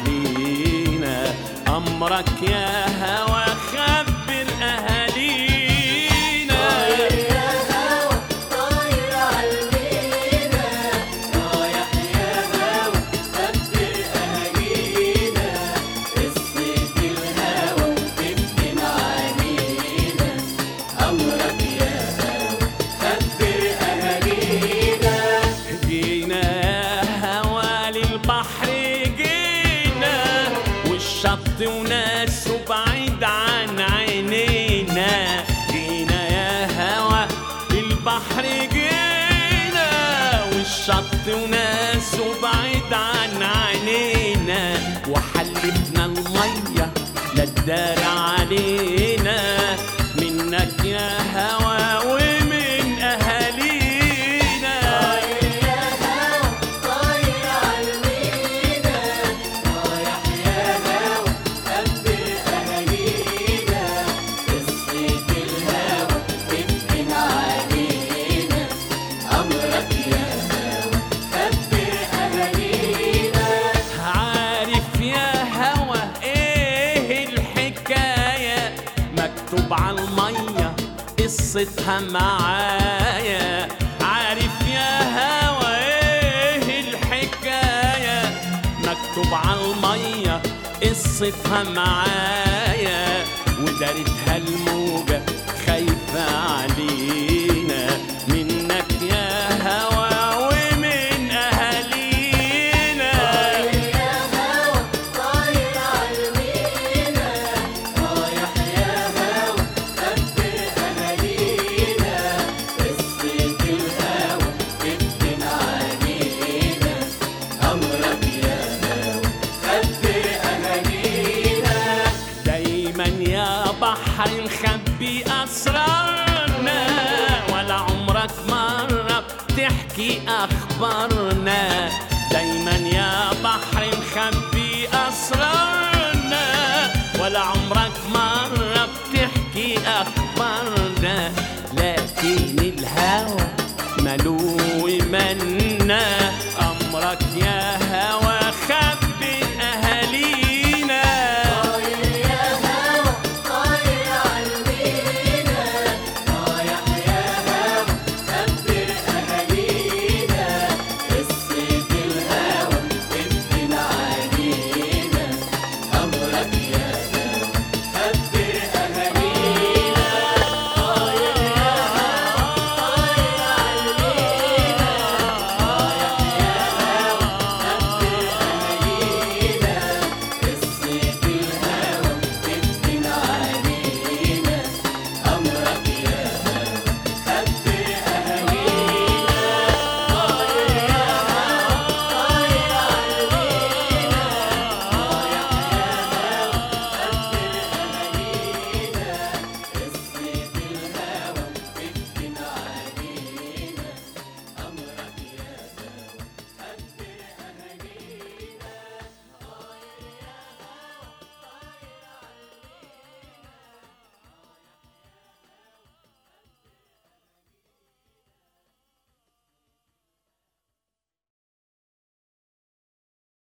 علينا أمرك يا هوى خبر أهالينا يا هوا طاير عالمينا رايح يا هوا خبر أهالينا قصة الهوا تبكي علينا أمرك يا هوا خبر أهالينا جينا يا هوى للبحر جينا والشط وناسه بعيد عن عينينا جينا يا هوى للبحر جينا والشط وناسه بعيد عن عينينا وحلفنا المية لا تدار علينا منك يا هوى ومن أهالينا يا هوا طاير عالمينا رايح يا هوا خبر أهالينا قصة الهوا تبكي علينا أمرك يا هوا خبر أهالينا عارف يا هوى ايه الحكاية مكتوب على المية قصتها معايا عارف يا هوى ايه الحكاية مكتوب على المية قصتها معايا ودارتها الموجة خايفة علينا منك يا هوى ومن أهالينا يا هوا طاير عالمينا رايح يا هوا خبر أهالينا قصة الهوا تبكي علينا أمرك يا هوا خبر أهالينا دايما يا بحر نخبي أسرارنا ولا عمرك مرة بتحكي أخبارنا